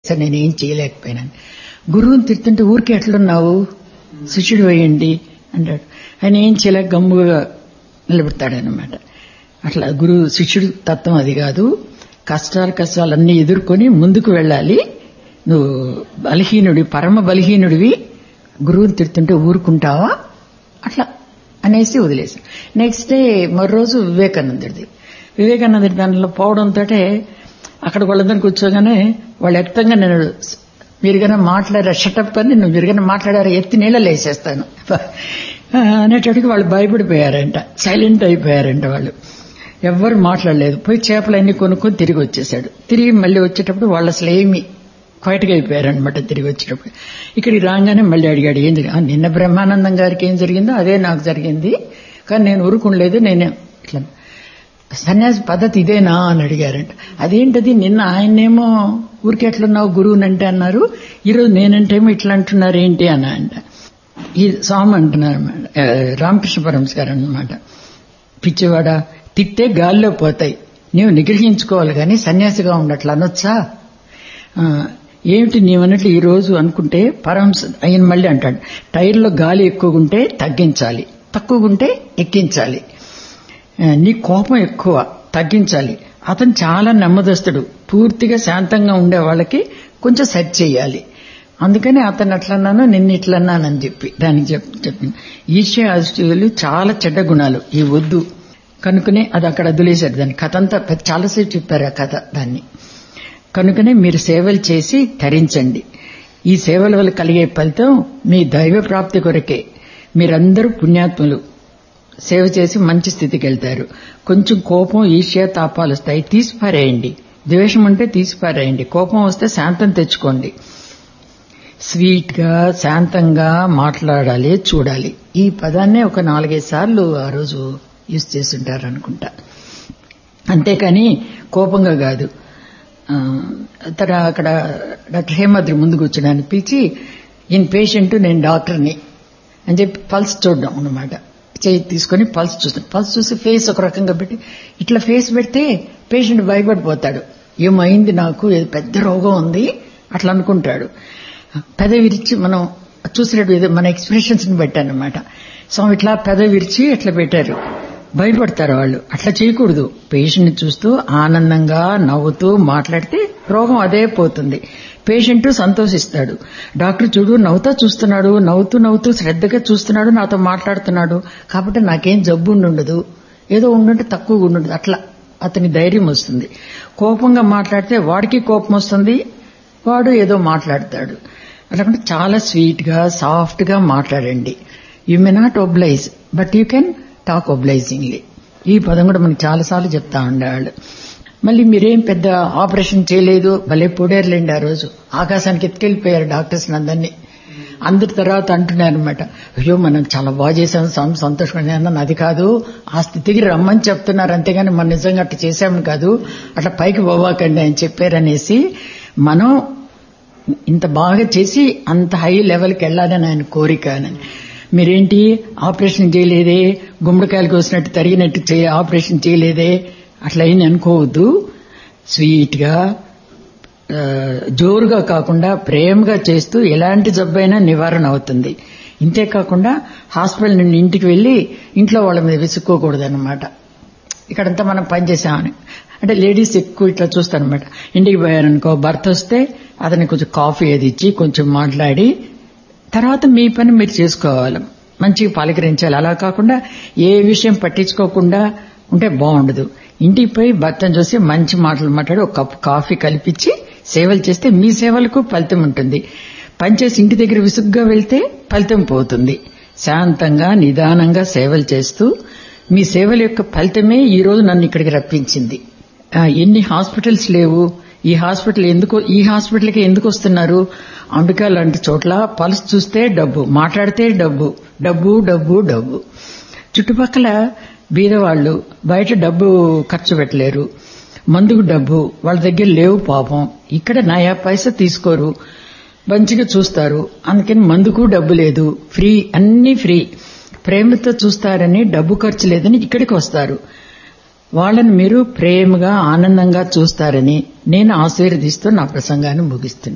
సరే నేను ఏం చేయలేకపోయినాను గురువుని తిడుతుంటే ఊరికి ఎట్లున్నావు శిష్యుడు వేయండి అంటాడు ఆయన ఏం చేయలేక గమ్ముగా నిలబెడతాడనమాట అట్లా గురువు శిష్యుడు తత్వం అది కాదు కష్టాలు కష్టాలన్నీ ఎదుర్కొని ముందుకు వెళ్ళాలి నువ్వు బలహీనుడి పరమ బలహీనుడివి గురువుని తిడుతుంటే ఊరుకుంటావా అట్లా అనేసి వదిలేశాను నెక్స్ట్ డే మరో రోజు వివేకానందుడిది వివేకానందుడి దానిలో పోవడంతో అక్కడ వాళ్ళందరూ కూర్చోగానే వాళ్ళు ఎక్తంగా నేను మీరు కన్నా మాట్లాడారా షటప్ అని నువ్వు మీరు కన్నా మాట్లాడారా ఎత్తి నీళ్ళలో వేసేస్తాను అనేటట్టుగా వాళ్ళు భయపడిపోయారంట సైలెంట్ అయిపోయారంట వాళ్ళు ఎవ్వరు మాట్లాడలేదు పోయి చేపలన్నీ కొనుక్కొని తిరిగి వచ్చేసాడు తిరిగి మళ్ళీ వచ్చేటప్పుడు వాళ్ళు అసలు ఏమి క్వైట్గా అయిపోయారనమాట తిరిగి వచ్చేటప్పుడు ఇక్కడికి రాగానే మళ్ళీ అడిగాడు ఏం జరిగింది నిన్న బ్రహ్మానందం గారికి ఏం జరిగిందో అదే నాకు జరిగింది కానీ నేను ఊరుకుండలేదు నేను ఇట్లా సన్యాసి పద్ధతి ఇదేనా అని అడిగారంట అదేంటది నిన్న ఆయన్నేమో ఊరికి ఎట్లున్నావు గురువునంటే అన్నారు ఈరోజు నేనంటేమో ఇట్లా అంటున్నారు ఏంటి అని అంట ఈ స్వామి అంటున్నారు రామకృష్ణ పరమస్ గారు అనమాట పిచ్చివాడ తిట్టే గాల్లో పోతాయి నీవు నిగ్రహించుకోవాలి కానీ సన్యాసిగా ఉండట్లా అనొచ్చా ఏమిటి నీవన్నట్లు ఈ రోజు అనుకుంటే పరహంస ఆయన మళ్ళీ అంటాడు టైర్లో గాలి ఎక్కువ ఉంటే తగ్గించాలి తక్కువ ఉంటే ఎక్కించాలి నీ కోపం ఎక్కువ తగ్గించాలి అతను చాలా నెమ్మదస్తుడు పూర్తిగా శాంతంగా ఉండే వాళ్ళకి కొంచెం సెట్ చేయాలి అందుకని అతను అట్లన్నాను నిన్న ఇట్లన్నానని చెప్పి దానికి చెప్పింది ఈశ్వర అదిష్టులు చాలా చెడ్డ గుణాలు ఈ వద్దు కనుకనే అది అక్కడ వదిలేశారు దాని కథ అంతా చాలాసేపు చెప్పారు ఆ కథ దాన్ని కనుకనే మీరు సేవలు చేసి ధరించండి ఈ సేవల వల్ల కలిగే ఫలితం మీ దైవ ప్రాప్తి కొరకే మీరందరూ పుణ్యాత్ములు సేవ చేసి మంచి స్థితికి వెళ్తారు కొంచెం కోపం ఈర్ష్య తాపాలు వస్తాయి తీసిపారేయండి ద్వేషం అంటే తీసిపారేయండి కోపం వస్తే శాంతం తెచ్చుకోండి స్వీట్ గా శాంతంగా మాట్లాడాలి చూడాలి ఈ పదాన్నే ఒక నాలుగైదు సార్లు ఆ రోజు యూజ్ చేస్తుంటారు అనుకుంటా అంతేకాని కోపంగా కాదు తన అక్కడ డాక్టర్ హేమాద్రి ముందు కూర్చోడానికి పిలిచి ఈయన పేషెంట్ నేను డాక్టర్ని అని చెప్పి పల్స్ చూడడం అనమాట చేయి తీసుకొని పల్స్ చూస్తాను పల్స్ చూసి ఫేస్ ఒక రకంగా పెట్టి ఇట్లా ఫేస్ పెడితే పేషెంట్ భయపడిపోతాడు ఏమైంది నాకు ఏదో పెద్ద రోగం ఉంది అట్లా అనుకుంటాడు పెద విరిచి మనం చూసినట్టు మన ఎక్స్ప్రెషన్స్ ని పెట్టానమాట స్వామి ఇట్లా పెద విరిచి ఇట్లా పెట్టారు భయపడతారు వాళ్ళు అట్లా చేయకూడదు పేషెంట్ చూస్తూ ఆనందంగా నవ్వుతూ మాట్లాడితే రోగం అదే పోతుంది పేషెంట్ సంతోషిస్తాడు డాక్టర్ చూడు నవ్వుతా చూస్తున్నాడు నవ్వుతూ నవ్వుతూ శ్రద్ధగా చూస్తున్నాడు నాతో మాట్లాడుతున్నాడు కాబట్టి నాకేం జబ్బు ఉండదు ఏదో ఉండుంటే తక్కువగా ఉండదు అట్లా అతని ధైర్యం వస్తుంది కోపంగా మాట్లాడితే వాడికి కోపం వస్తుంది వాడు ఏదో మాట్లాడతాడు అట్లా చాలా స్వీట్ గా సాఫ్ట్ గా మాట్లాడండి you may not oblige but you can talk obligingly ఈ పదం కూడా మనకి చాలాసార్లు చెప్తా ఉండేవాళ్ళు మళ్ళీ మీరేం పెద్ద ఆపరేషన్ చేయలేదు భలే పొడేర్లేండి ఆ రోజు ఆకాశానికి ఎత్తుకెళ్ళిపోయారు డాక్టర్స్ అందరినీ అందరి తర్వాత అంటున్నారనమాట అయ్యో మనం చాలా బాగా చేశాం స్వామి సంతోషంగా అది కాదు ఆ స్థితికి రమ్మని చెప్తున్నారు అంతేగాని మనం నిజంగా అట్లా చేశామని కాదు అట్లా పైకి పోవాకండి అని చెప్పారనేసి మనం ఇంత బాగా చేసి అంత హై లెవెల్కి వెళ్ళాలని ఆయన కోరిక అని మీరేంటి ఆపరేషన్ చేయలేదే గుమ్మడికాయలు కోసినట్టు తరిగినట్టు చేయ ఆపరేషన్ చేయలేదే అట్లా అయింది అనుకోవద్దు స్వీట్ గా జోరుగా కాకుండా ప్రేమగా చేస్తూ ఎలాంటి జబ్బైనా నివారణ అవుతుంది ఇంతే కాకుండా హాస్పిటల్ నుండి ఇంటికి వెళ్లి ఇంట్లో వాళ్ళ మీద విసుక్కోకూడదు అనమాట ఇక్కడంతా మనం పనిచేసామని అంటే లేడీస్ ఎక్కువ ఇట్లా చూస్తారనమాట ఇంటికి పోయారనుకో భర్త వస్తే అతనికి కొంచెం కాఫీ అది ఇచ్చి కొంచెం మాట్లాడి తర్వాత మీ పని మీరు చేసుకోవాలి మంచిగా పలకరించాలి అలా కాకుండా ఏ విషయం పట్టించుకోకుండా ఉంటే బాగుండదు ఇంటికి పోయి భర్తను చూసి మంచి మాటలు మాట్లాడి ఒక కప్పు కాఫీ కల్పించి సేవలు చేస్తే మీ సేవలకు ఫలితం ఉంటుంది పనిచేసి ఇంటి దగ్గర విసుగ్గా వెళ్తే ఫలితం పోతుంది శాంతంగా నిదానంగా సేవలు చేస్తూ మీ సేవల యొక్క ఫలితమే ఈ రోజు నన్ను ఇక్కడికి రప్పించింది ఎన్ని హాస్పిటల్స్ లేవు ఈ హాస్పిటల్ ఎందుకు ఈ హాస్పిటల్కి ఎందుకు వస్తున్నారు అంబికా లాంటి చోట్ల పల్స్ చూస్తే డబ్బు మాట్లాడితే డబ్బు డబ్బు డబ్బు డబ్బు చుట్టుపక్కల బీదవాళ్లు బయట డబ్బు ఖర్చు పెట్టలేరు మందుకు డబ్బు వాళ్ళ దగ్గర లేవు పాపం ఇక్కడ నయా పైసా తీసుకోరు మంచిగా చూస్తారు అందుకని మందుకు డబ్బు లేదు ఫ్రీ అన్ని ఫ్రీ ప్రేమతో చూస్తారని డబ్బు ఖర్చు లేదని ఇక్కడికి వస్తారు వాళ్ళని మీరు ప్రేమగా ఆనందంగా చూస్తారని నేను ఆశీర్వదిస్తూ నా ప్రసంగాన్ని ముగిస్తున్నాను